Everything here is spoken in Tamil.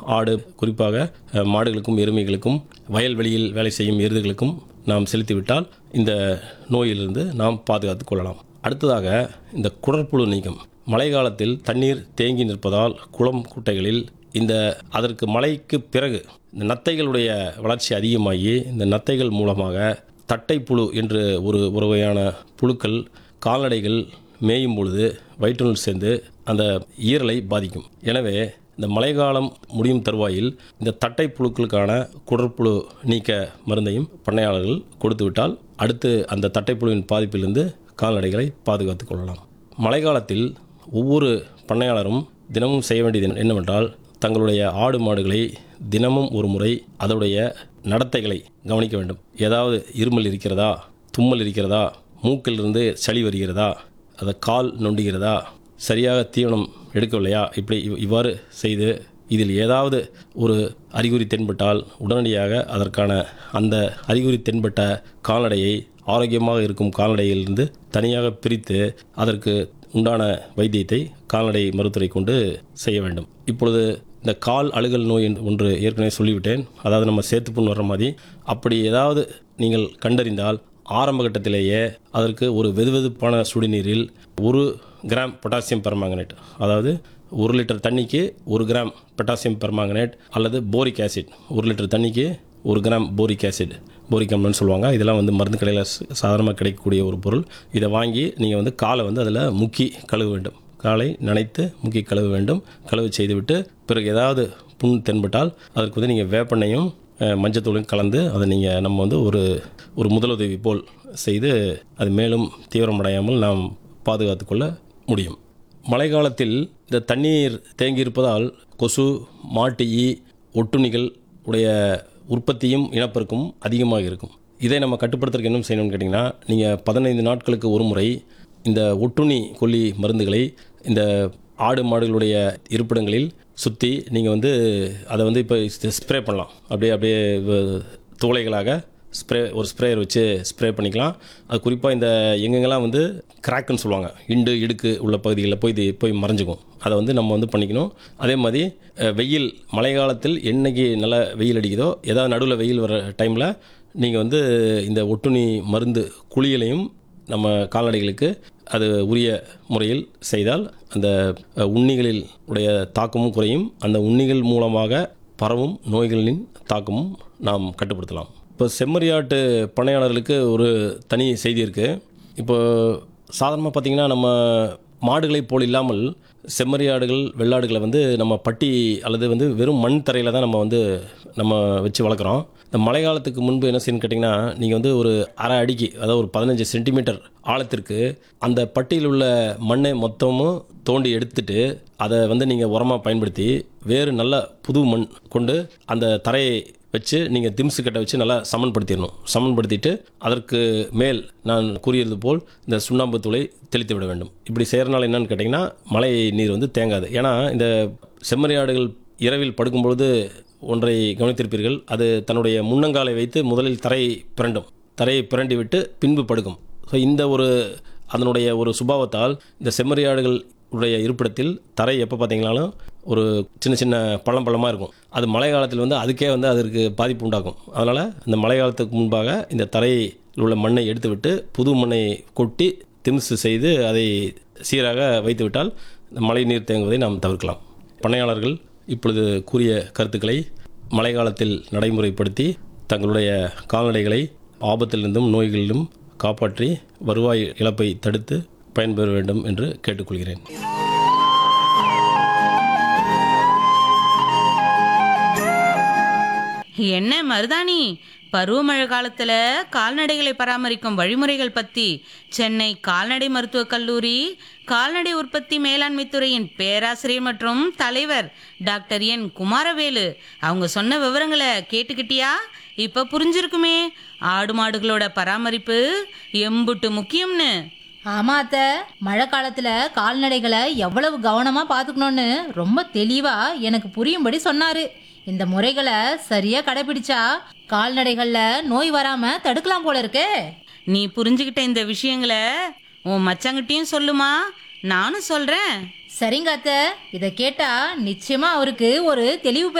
ஆடு குறிப்பாக அஹ், மாடுகளுக்கும் எருமைகளுக்கும் வயல்வெளியில் வேலை செய்யும் எருதுகளுக்கும் நாம் செலுத்திவிட்டால் இந்த நோயிலிருந்து நாம் பாதுகாத்து கொள்ளலாம் அடுத்ததாக இந்த குடற்புழு நீக்கம் மழை காலத்தில் தண்ணீர் தேங்கி நிற்பதால் குளம் குட்டைகளில் இந்த அதற்கு மழைக்கு பிறகு இந்த நத்தைகளுடைய வளர்ச்சி அதிகமாகி இந்த நத்தைகள் மூலமாக தட்டைப்புழு என்று ஒரு ஒரு வகையான புழுக்கள் கால்நடைகள் மேயும் பொழுது வயிற்றுநூல் சேர்ந்து அந்த ஈரலை பாதிக்கும் எனவே இந்த மழைக்காலம் முடியும் தருவாயில் இந்த தட்டை புழுக்களுக்கான குடற்புழு நீக்க மருந்தையும் பண்ணையாளர்கள் கொடுத்து விட்டால் அடுத்து அந்த தட்டைப்புழுவின் பாதிப்பிலிருந்து கால்நடைகளை பாதுகாத்துக் கொள்ளலாம் மழைக்காலத்தில் ஒவ்வொரு பண்ணையாளரும் தினமும் செய்ய வேண்டியது என்னவென்றால் தங்களுடைய ஆடு மாடுகளை தினமும் ஒரு முறை அதனுடைய நடத்தைகளை கவனிக்க வேண்டும் ஏதாவது இருமல் இருக்கிறதா தும்மல் இருக்கிறதா மூக்கிலிருந்து சளி வருகிறதா அதை கால் நொண்டுகிறதா சரியாக தீவனம் எடுக்கவில்லையா இப்படி இவ்- இவ்வாறு செய்து இதில் ஏதாவது ஒரு அறிகுறி தென்பட்டால் உடனடியாக அதற்கான அந்த அறிகுறி தென்பட்ட கால்நடையை ஆரோக்கியமாக இருக்கும் கால்நடையிலிருந்து தனியாக பிரித்து அதற்கு உண்டான வைத்தியத்தை கால்நடை மருத்துவரை கொண்டு செய்ய வேண்டும் இப்பொழுது இந்த கால் அழுகல் நோய் என்று ஒன்று ஏற்கனவே சொல்லிவிட்டேன் அதாவது நம்ம சேத்துப்புண் வர்ற மாதிரி அப்படி ஏதாவது நீங்கள் கண்டறிந்தால் ஆரம்ப கட்டத்திலேயே அதற்கு ஒரு வெதுவெதுப்பான சுடுநீரில் ஒரு கிராம் பொட்டாசியம் பெர்மாங்கனேட் அதாவது ஒரு லிட்டர் தண்ணிக்கு ஒரு கிராம் பொட்டாசியம் பெர்மாங்கனேட் அல்லது போரிக் ஆசிட் ஒரு லிட்டர் தண்ணிக்கு ஒரு கிராம் போரிக் ஆசிட் போரிக் அமிலம்னு சொல்லுவாங்க இதெல்லாம் வந்து மருந்து கடையில் சாதாரணமாக கிடைக்கக்கூடிய ஒரு பொருள் இதை வாங்கி நீங்கள் வந்து காலை வந்து அதில் முக்கி கழுவ வேண்டும் காலை நனைத்து முக்கி கழுவ வேண்டும் கழுவு செய்துவிட்டு பிறகு ஏதாவது புண் தென்பட்டால் அதற்கு வந்து நீங்கள் வேப்பெண்ணையும் அஹ், மஞ்சத்தூளையும் கலந்து அதை நீங்கள் நம்ம வந்து ஒரு ஒரு முதலுதவி போல் செய்து அது மேலும் தீவிரமடையாமல் நாம் பாதுகாத்துக் கொள்ள முடியும் மழைக்காலத்தில் இந்த தண்ணீர் தேங்கியிருப்பதால் கொசு மாட்டு ஈ ஒட்டுண்ணிகள் உடைய உற்பத்தியும் இனப்பெருக்கும் அதிகமாக இருக்கும் இதை நம்ம கட்டுப்படுத்துறதுக்கு என்ன செய்யணும்னு கேட்டிங்கன்னா நீங்கள் பதினைந்து நாட்களுக்கு ஒரு முறை இந்த ஒட்டுண்ணி கொல்லி மருந்துகளை இந்த ஆடு மாடுகளுடைய இருப்பிடங்களில் சுற்றி நீங்கள் வந்து அதை வந்து இப்போ ஸ்ப்ரே பண்ணலாம் அப்படியே அப்படியே வ- துளைகளாக ஸ்ப்ரே ஒரு ஸ்ப்ரேயர் வச்சு ஸ்ப்ரே பண்ணிக்கலாம் அது குறிப்பாக இந்த எங்கெங்கெல்லாம் வந்து கிராக்குன்னு சொல்லுவாங்க இண்டு இடுக்கு உள்ள பகுதிகளில் போய் இது போய் மறைஞ்சிக்கும் அதை வந்து நம்ம வந்து பண்ணிக்கணும் அதே மாதிரி அஹ், வெயில் மழை காலத்தில் என்னைக்கு நல்லா வெயில் அடிக்குதோ ஏதாவது நடுவில் வெயில் வர டைமில் நீங்கள் வந்து இந்த ஒட்டுண்ணி மருந்து குளியலையும் நம்ம கால்நடைகளுக்கு அது உரிய முறையில் செய்தால் அந்த அஹ், உண்ணிகளில் உடைய தாக்கமும் குறையும் அந்த உண்ணிகள் மூலமாக பரவும் நோய்களின் தாக்கமும் நாம் கட்டுப்படுத்தலாம் இப்போ செம்மறியாட்டு பண்ணையாளர்களுக்கு ஒரு தனி செய்தி இருக்குது இப்போ சாதாரணமாக பார்த்திங்கன்னா நம்ம மாடுகளைப் போல் இல்லாமல் செம்மறியாடுகள் வெள்ளாடுகளை வந்து நம்ம பட்டி அல்லது வந்து வெறும் மண் தரையில் தான் நம்ம வந்து நம்ம வச்சு வளர்க்குறோம் இந்த மழை காலத்துக்கு முன்பு என்ன செய்யணும்னு கேட்டிங்கன்னா நீங்கள் வந்து ஒரு அரை அடிக்கு அதாவது ஒரு பதினஞ்சு சென்டிமீட்டர் ஆழத்திற்கு அந்த பட்டியில் உள்ள மண்ணை மொத்தமும் தோண்டி எடுத்துட்டு அதை வந்து நீங்கள் உரமாக பயன்படுத்தி வேறு நல்ல புது மண் கொண்டு அந்த தரையை வச்சு நீங்கள் திம்ஸு கட்டை வச்சு நல்லா சமன்படுத்திடணும் சமன்படுத்திட்டு அதற்கு மேல் நான் கூறியது போல் இந்த சுண்ணாம்பு தூளை தெளித்து விட வேண்டும் இப்படி செய்கிறனால என்னன்னு கேட்டிங்கன்னா மழை நீர் வந்து தேங்காது ஏன்னா இந்த செம்மறியாடுகள் இரவில் படுக்கும்பொழுது ஒன்றை கவனித்திருப்பீர்கள் அது தன்னுடைய முன்னங்காலை வைத்து முதலில் தரையை பிரண்டும் தரையை பிரண்டி விட்டு பின்பு படுக்கும் ஸோ இந்த ஒரு அதனுடைய ஒரு சுபாவத்தால் இந்த செம்மறியாடுகள் உடைய இருப்பிடத்தில் தரை எப்போ பார்த்தீங்கனாலும் ஒரு சின்ன சின்ன பள்ளம் பள்ளமாக இருக்கும் அது மழை காலத்தில் வந்து அதுக்கே வந்து அதற்கு பாதிப்பு உண்டாக்கும் அதனால் இந்த மழை காலத்துக்கு முன்பாக இந்த தரையில் உள்ள மண்ணை எடுத்துவிட்டு புது மண்ணை கொட்டி திம்சு செய்து அதை சீராக வைத்துவிட்டால் இந்த மழை நீர் தேங்குவதை நாம் தவிர்க்கலாம் பண்ணையாளர்கள் இப்பொழுது கூறிய கருத்துக்களை மழை காலத்தில் நடைமுறைப்படுத்தி தங்களுடைய கால்நடைகளை ஆபத்திலிருந்தும் நோய்களிலும் காப்பாற்றி வருவாய் இழப்பை தடுத்து பயன்பெற வேண்டும் என்று கேட்டுக்கொள்கிறேன் என்ன மருதாணி பருவமழை காலத்துல கால்நடைகளை பராமரிக்கும் வழிமுறைகள் பத்தி சென்னை கால்நடை மருத்துவக் கல்லூரி கால்நடை உற்பத்தி மேலாண்மை துறையின் பேராசிரியர் மற்றும் தலைவர் டாக்டர் என் குமாரவேலு அவங்க சொன்ன விவரங்களை கேட்டுக்கிட்டியா இப்ப புரிஞ்சிருக்குமே ஆடு மாடுகளோட பராமரிப்பு எம்புட்டு முக்கியம்னு ஆமா அத்தை மழை காலத்துல கால்நடைகளை எவ்வளவு கவனமா பாத்துக்கணும்னு ரொம்ப தெளிவா எனக்கு புரியும்படி சொன்னாரு இந்த முறைகளை சரியா கடைபிடிச்சா கால்நடைகள்ல நோய் வராம தடுக்கலாம் போல இருக்கே நீ புரிஞ்சுக்கிட்ட இந்த விஷயங்களை உன் மச்சங்கிட்டையும் சொல்லுமா நானும் சொல்றேன் சரிங்க அத்தை இதை கேட்டா நிச்சயமா அவருக்கு ஒரு தெளிவு